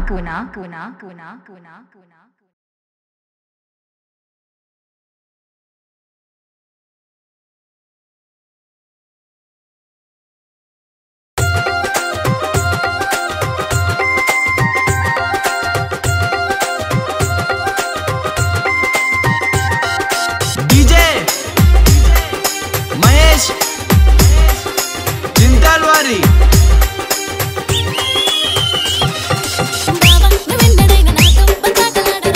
కూనా కూనా కూనా కూనా కూనా డీజే మహేష్ చింతాల్ వారి బావా నువ్వెన్నడైనా నాతో బంతాటలాడరా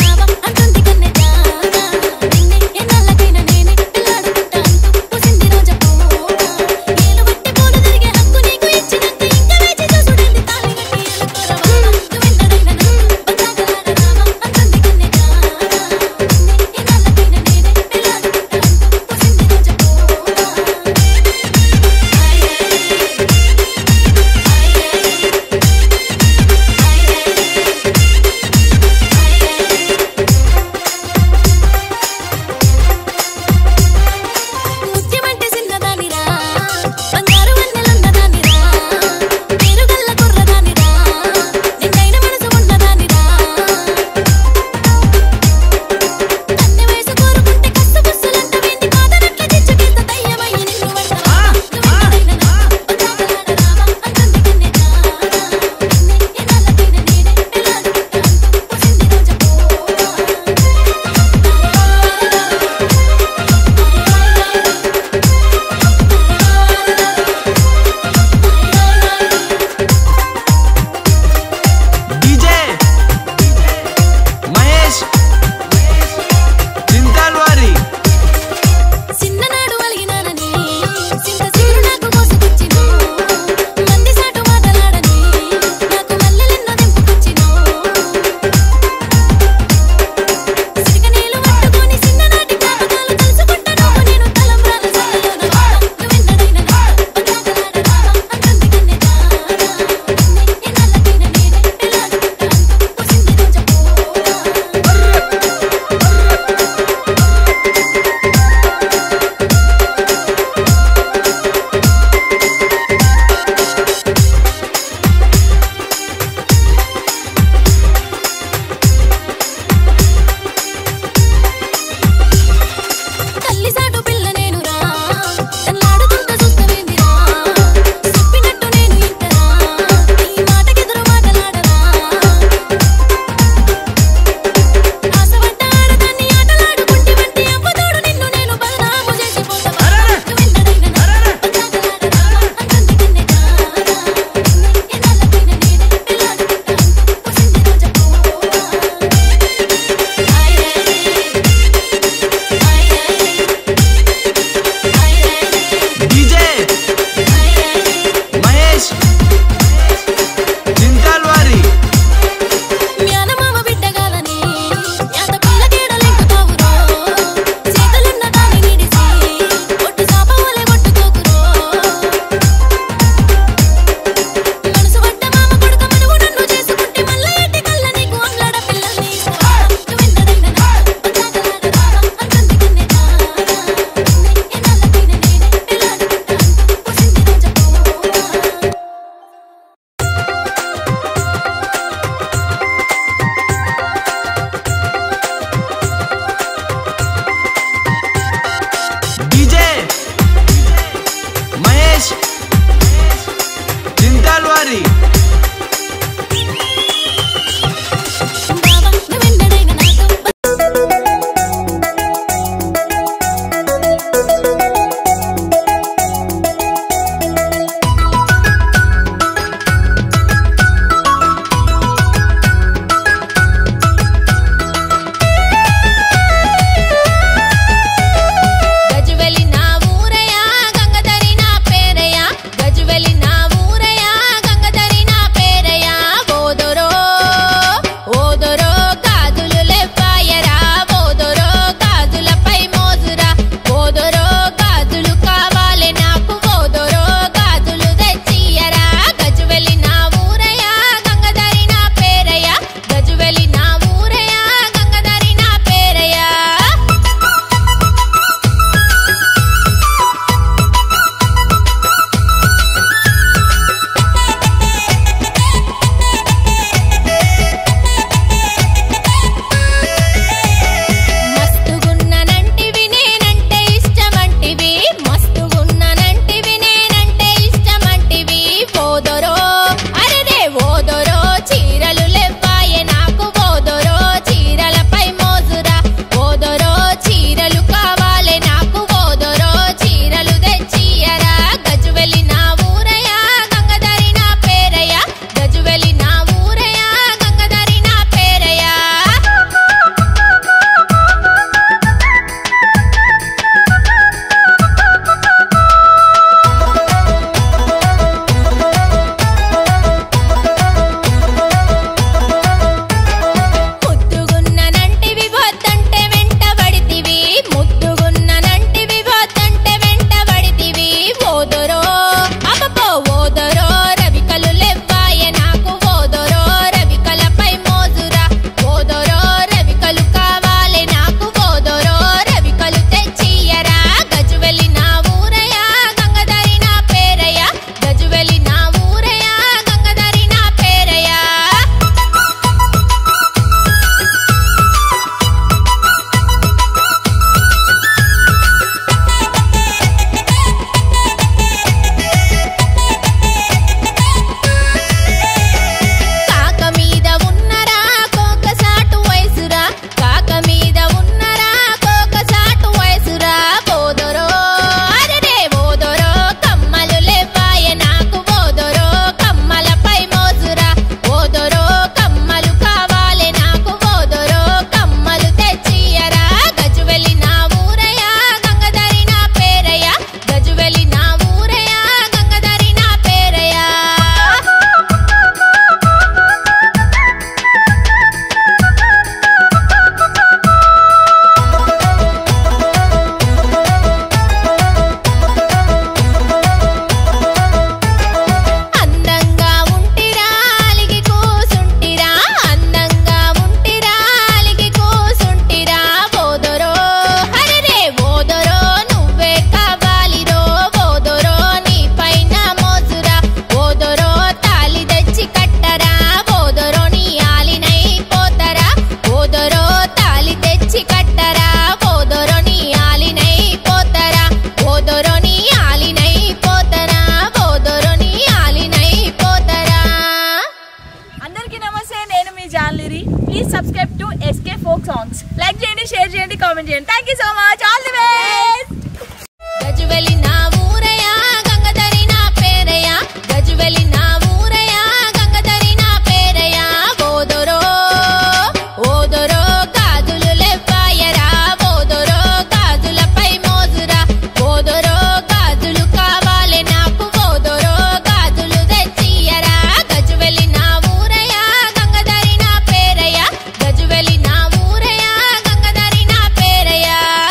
జాన్లిరి please subscribe to SK folk songs like చేయండి షేర్ చేయండి కామెంట్ చేయండి thank you so much all the best గజువెలి నా ఊరయ్య గంగధరి నా పేరయ్య గజువెలి నా ఊరయ్య గంగధరి నా పేరయ్య ఓదొరో ఓదొరో గాజులు లెవ్వాయరా ఓదొరో గాజులపై మోజురా ఓదొరో గాజులు కావాలి నాకు ఓదొరో గాజులు తెచ్చియరా గజువెలి నా ఊరయ్య గంగధరి నా పేరయ్య గజువెలి నా ఊరయ్య గంగధరి నా పేరయ్య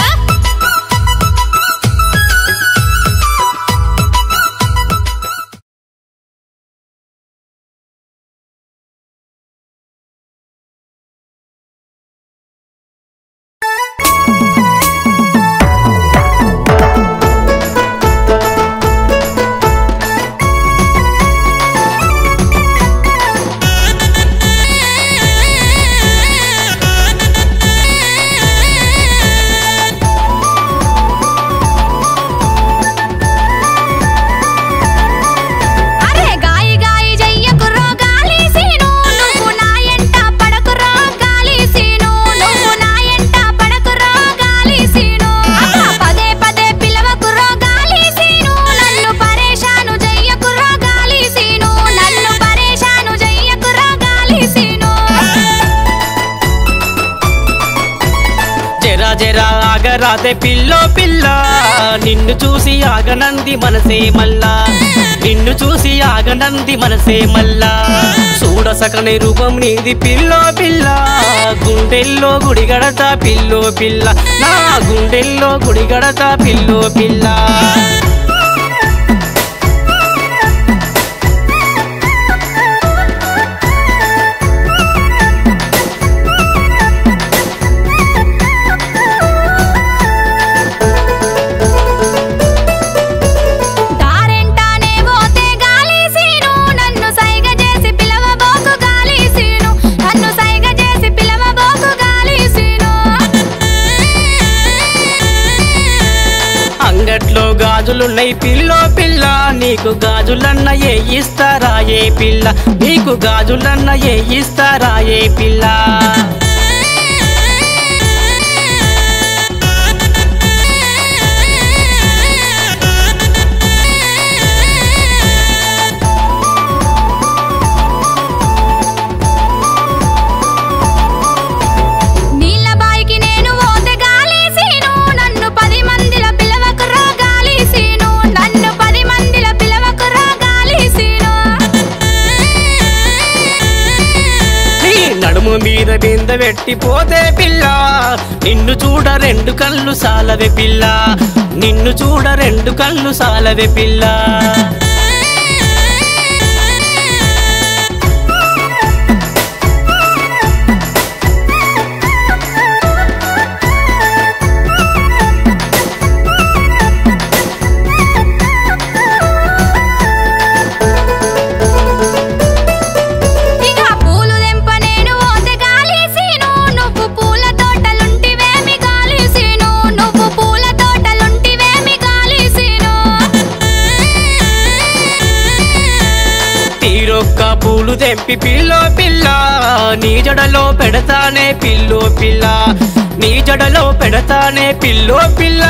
అరే గాయి గాయి జయ్యకుర్రో గాలి సీను నువ్వు నా ఎంట పడకుర్రో గాలి సీను నువ్వు నా ఎంట పడకుర్రో గాలి సీను అబ్బా పదే పదే పిలవకుర్రో గాలి సీను నన్ను పరేషాను జయ్యకుర్రో గాలి సీను నన్ను పరేషాను జయ్యకుర్రో గాలి సీను జరా జరా ఆగరాదే పిల్లో పిల్ల నిన్ను చూసి ఆగనంది మనసే మల్లా నిన్ను చూసి ఆగనంది మనసే మల్లా చూడ సకని రూపం నీది పిల్లో పిల్ల గుండెల్లో గుడి గడతా పిల్లో పిల్ల నా గుండెల్లో గుడి గడతా పిల్లో పిల్ల దారెంటానే పోతే గాలి సీను నన్ను సైగ చేసి పిలవబోకు గాలి సీను నన్ను సైగ చేసి పిలవబోకు గాలి సీను అంగట్లో గాజులున్నాయి పిల్లో పిల్ల నీకు గాజులన్న ఏ ఇస్తారా ఏ పిల్ల నీకు గాజులన్న ఏ ఇస్తారా ఏ పిల్ల నీళ్ళ బాయికి నేను పోతే గాలి సీను నన్ను పది మందిలో పిలవకురా గాలి సీను నన్ను పది మందిలో పిలవకురా గాలి సీను నీ నడుము మీద బింద పెట్టి పోతే పిల్ల నిన్ను చూడ రెండు కళ్ళు సాలవే పిల్ల నిన్ను చూడ రెండు కళ్ళు సాలవే పిల్ల ఇక పూలు దెంప నేను పోతే గాలి సీను నువ్వు పూల తోటలుంటివేమి గాలి సీను నువ్వు పూల తోటలుంటివేమి గాలి సీను తీరొక్క పూలు తెంపి పిల్లో పిల్ల నీ జడలో పెడతానే పిల్లో పిల్ల నీ జడలో పెడతానే పిల్లో పిల్ల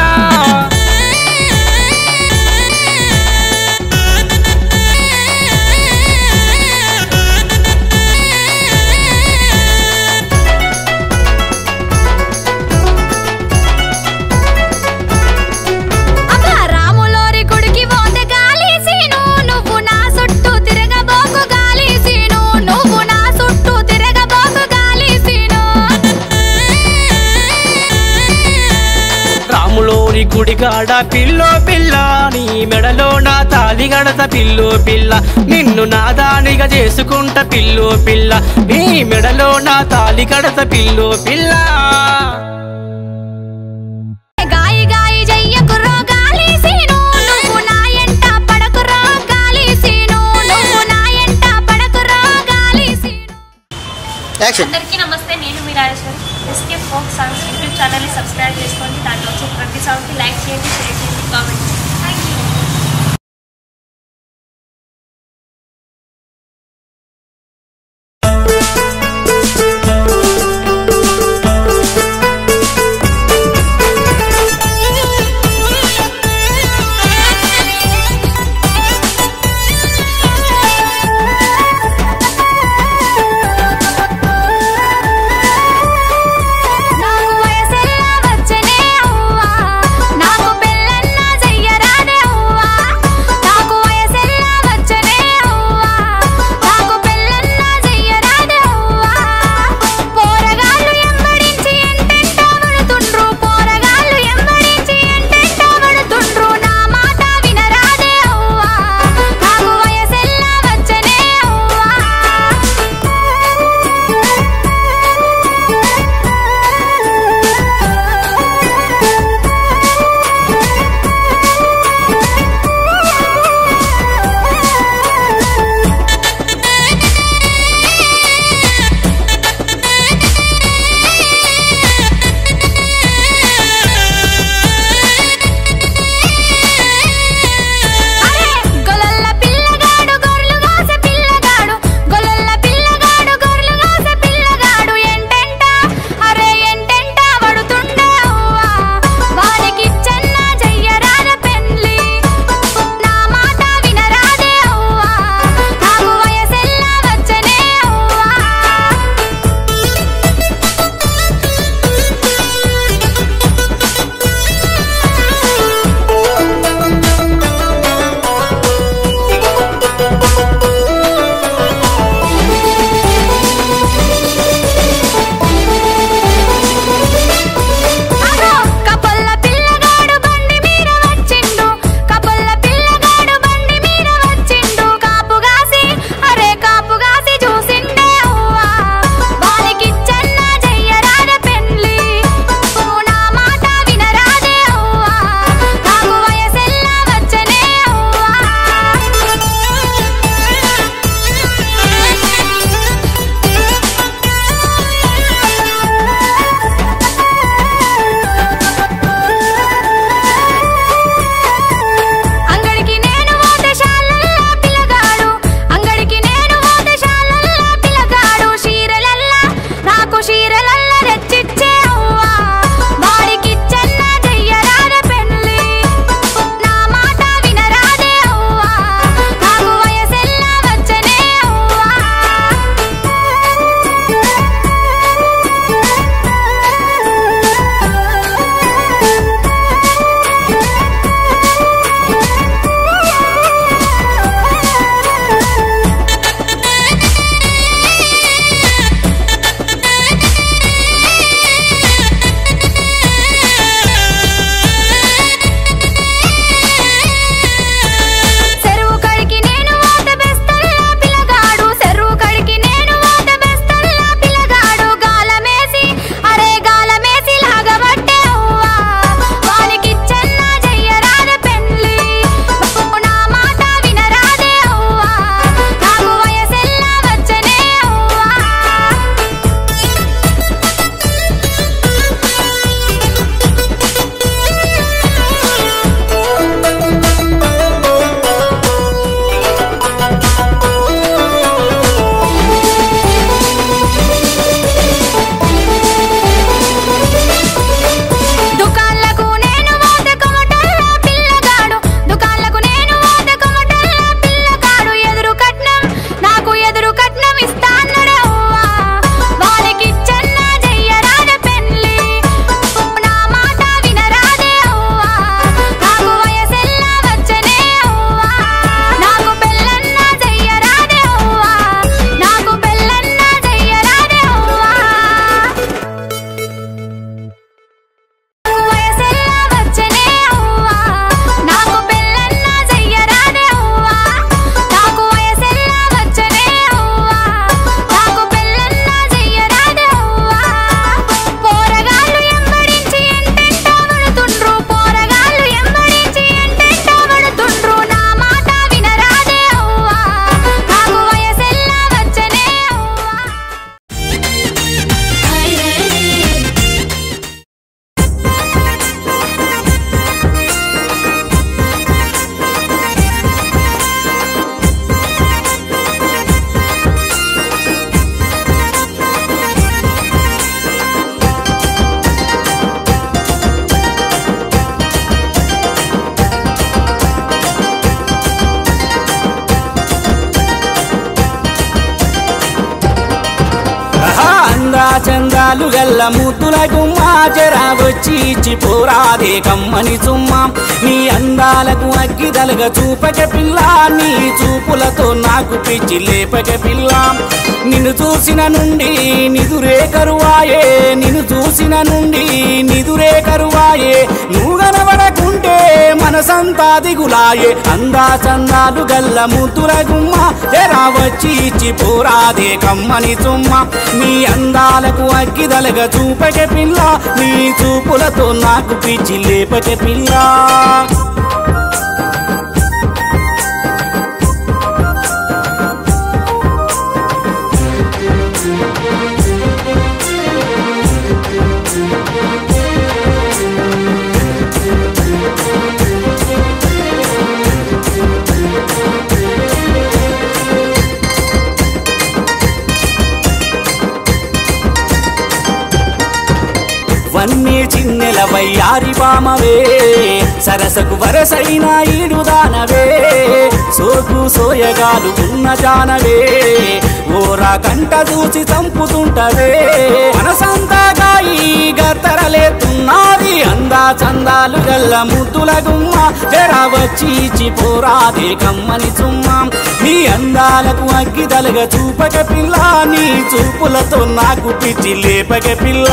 అబ్బా రాములోరి గుడికి పోతే గాలి సీను నువ్వు నా చుట్టూ తిరగబోకు గాలి సీను నువ్వు నా చుట్టూ తిరగబోకు గాలి సీను రాములోని గుడిగాడ పిల్లో పిల్ల నీ మెడలో నా తాలి గడత పిల్లో పిల్ల నిన్ను నా దానిగా చేసుకుంట పిల్లో పిల్ల నీ మెడలో నా తాలి గడత పిల్లో పిల్ల గాయి గాయి జయ్యకుర్రో గాలి సీను నువ్వు నా ఎంట పడకుర్రో గాలి సీను నువ్వు నా ఎంట పడకుర్రో గాలి సీను యాక్షన్ అందరికీ నమస్తే నేను మీ Rajeshwari SK folk songs YouTube ఛానల్ని సబ్స్క్రైబ్ చేసుకోండి దాంట్లో వచ్చే ప్రతి సాంగ్కి లైక్ చేయండి షేర్ చేయండి కామెంట్ చేయండి థ్యాంక్ యూ చందాలు గల్ల ముద్దుల గుమ్మ జరా వచ్చి ఇచ్చిపోరాదే కమ్మని సుమ్మ నీ అందాలకు అగ్గి తలగ చూపక పిల్ల నీ చూపులతో నాకు పిచ్చి లేపక పిల్ల నిన్ను చూసిన నుండి నిదురే కరువాయే నిన్ను చూసిన నుండి నిదురే కరువాయే నువ్వు కనబడకుంటే మనసంతా దిగులాయే అందా చందాలు గల్ల ముద్దుల గుమ్మ జరా వచ్చి ఇచ్చి పోరాదే కమ్మని చుమ్మ నీ అందాలకు అగ్గిదలగ చూపక పిల్ల నీ చూపులతో నాకు పిచ్చి లేపక పిల్ల వన్నీ చిన్నెల వయ్యారి బామవే సరసకు వరసైన ఈడుదానవే సోకు సోయగాలు ఉన్న జానవే ఓరా కంట చూసి చంపుతుంటవే మనసంతా గాయి గత్తరలేతున్నది అందా చందాలు గల్ల ముద్దుల గుమ్మ జరా వచ్చి చిపోరాదే కమ్మని చుమ్మ నీ అందాలకు అగ్గిదలగ చూపక పిల్ల నీ చూపులతో నాకు పిచ్చి లేపక పిల్ల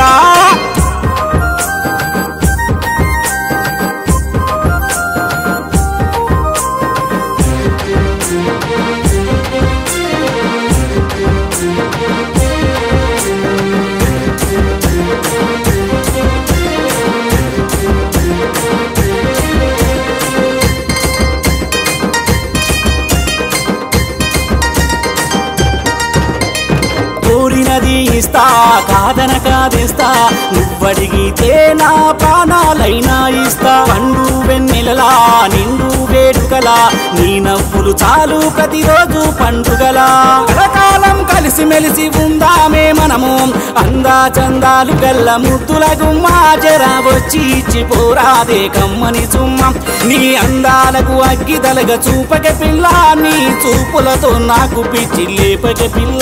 కోరినది ఇస్తా కాదన కాదిస్తా నువ్వడిగితే నా ప్రాణాలైనా ఇస్తా పండు వెన్నెలలా నిండు వేడుకలా నీ నవ్వులు చాలు ప్రతిరోజు పండుగలా కలకాలం కలిసి మెలిసి ఉందామే మనము అందా చందాలు గల్ల ముద్దుల గుమ్మ జరా వచ్చి ఇచ్చిపోరాదే కమ్మని సుమ్మ నీ అందాలకు అగ్గి తలగ చూపక పిల్ల నీ చూపులతో నాకు పిచ్చి లేపక పిల్ల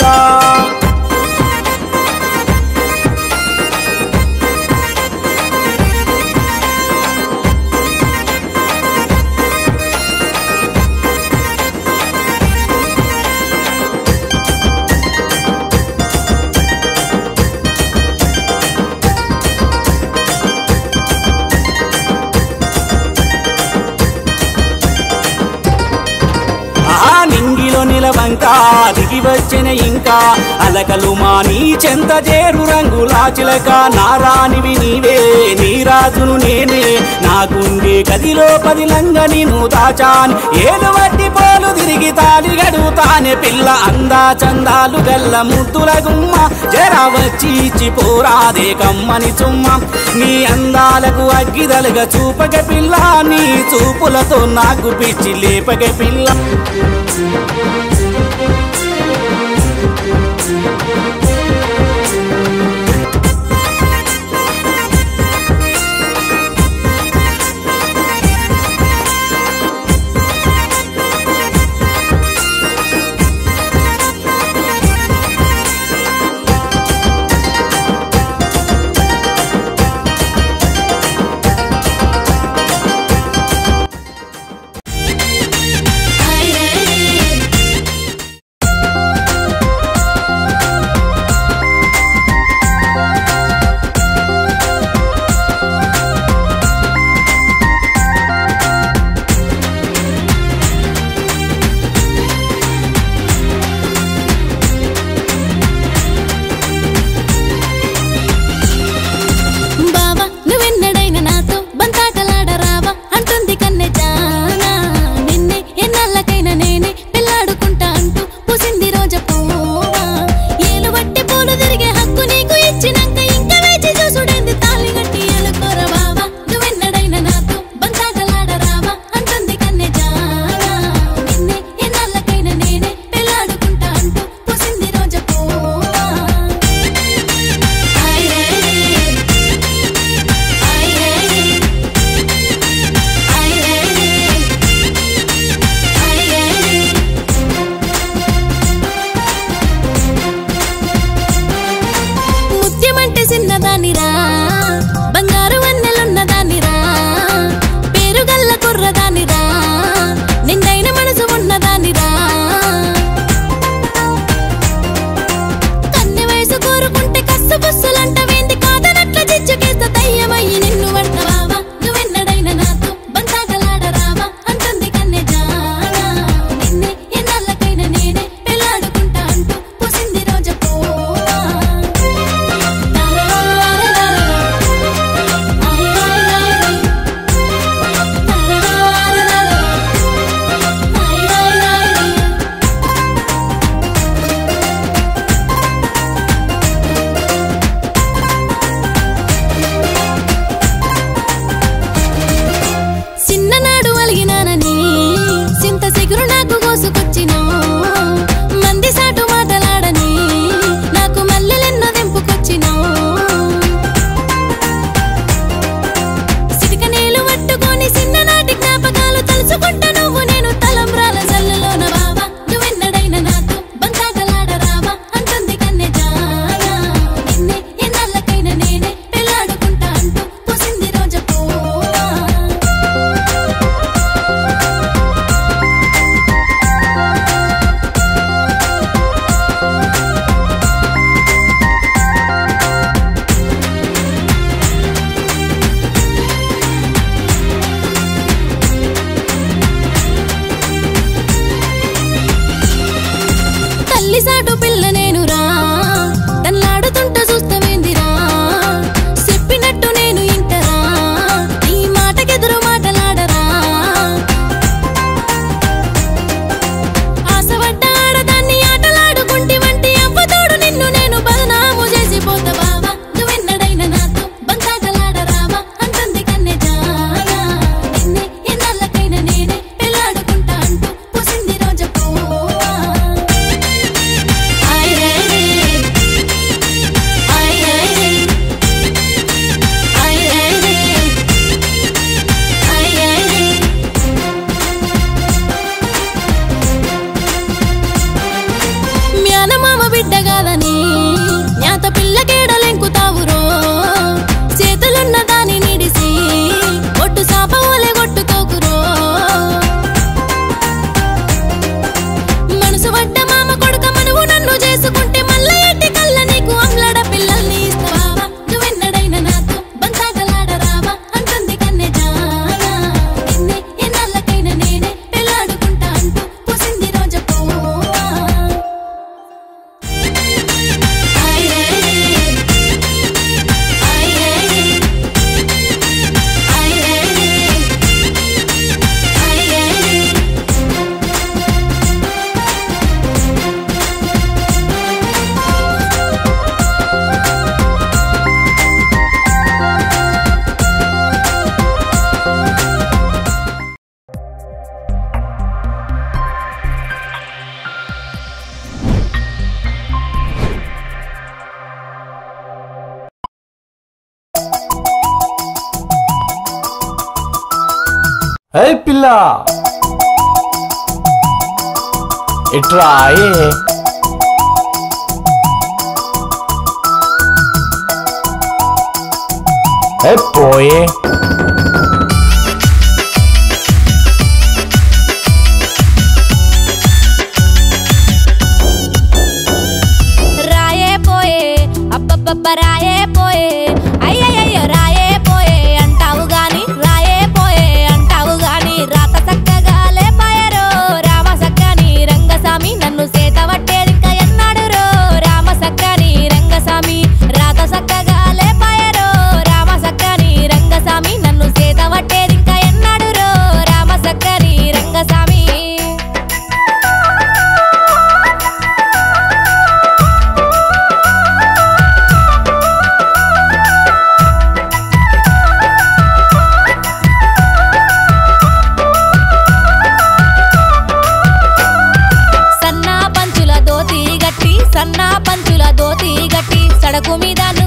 ఆ నింగిలో నిలవంక దిగి వచ్చిన ఇంకా అలకలు మా నీ చెంత చేరు రంగులా చిలక నారానివి నీవే నీ రాజును నేనే నా గుండె గదిలో పదిలంగా నేను దాచాను ఏలు వట్టి పోలు తిరిగి తాలి గడుతానే పిల్ల అందా చందాలు గల్ల ముద్దుల గుమ్మ జర వచ్చి పోరాదే కమ్మని చుమ్మ నీ అందాలకు అగ్గిదలుగా చూపక పిల్ల నీ చూపులతో నాకు పిచ్చి లేపక పిల్ల హైరే ఏ పిల్ల ఇట్రా ఏ ఏ పోయే రాయే పోయే అబ్బబ్బబ్బ రాయే పోయే అయ్యయ్యో రాయే పోయే అంటావు గాని రాయే పోయే అంటావు గాని రాత చక్కగా లేపాయరో రామ సక్కని రంగస్వామి నన్ను సేత పట్టేదింక ఎన్నాడు రో రామ సక్కని రంగస్వామి రాత చక్కగా లేపాయరో రామ సక్కని రంగస్వామి నన్ను సేత పట్టేదింక ఎన్నాడు రో రామ సక్కని రంగస్వామి సన్నా పంచుల దోతి గట్టి సన్నా పంచుల దోతి గట్టి సడకు మీద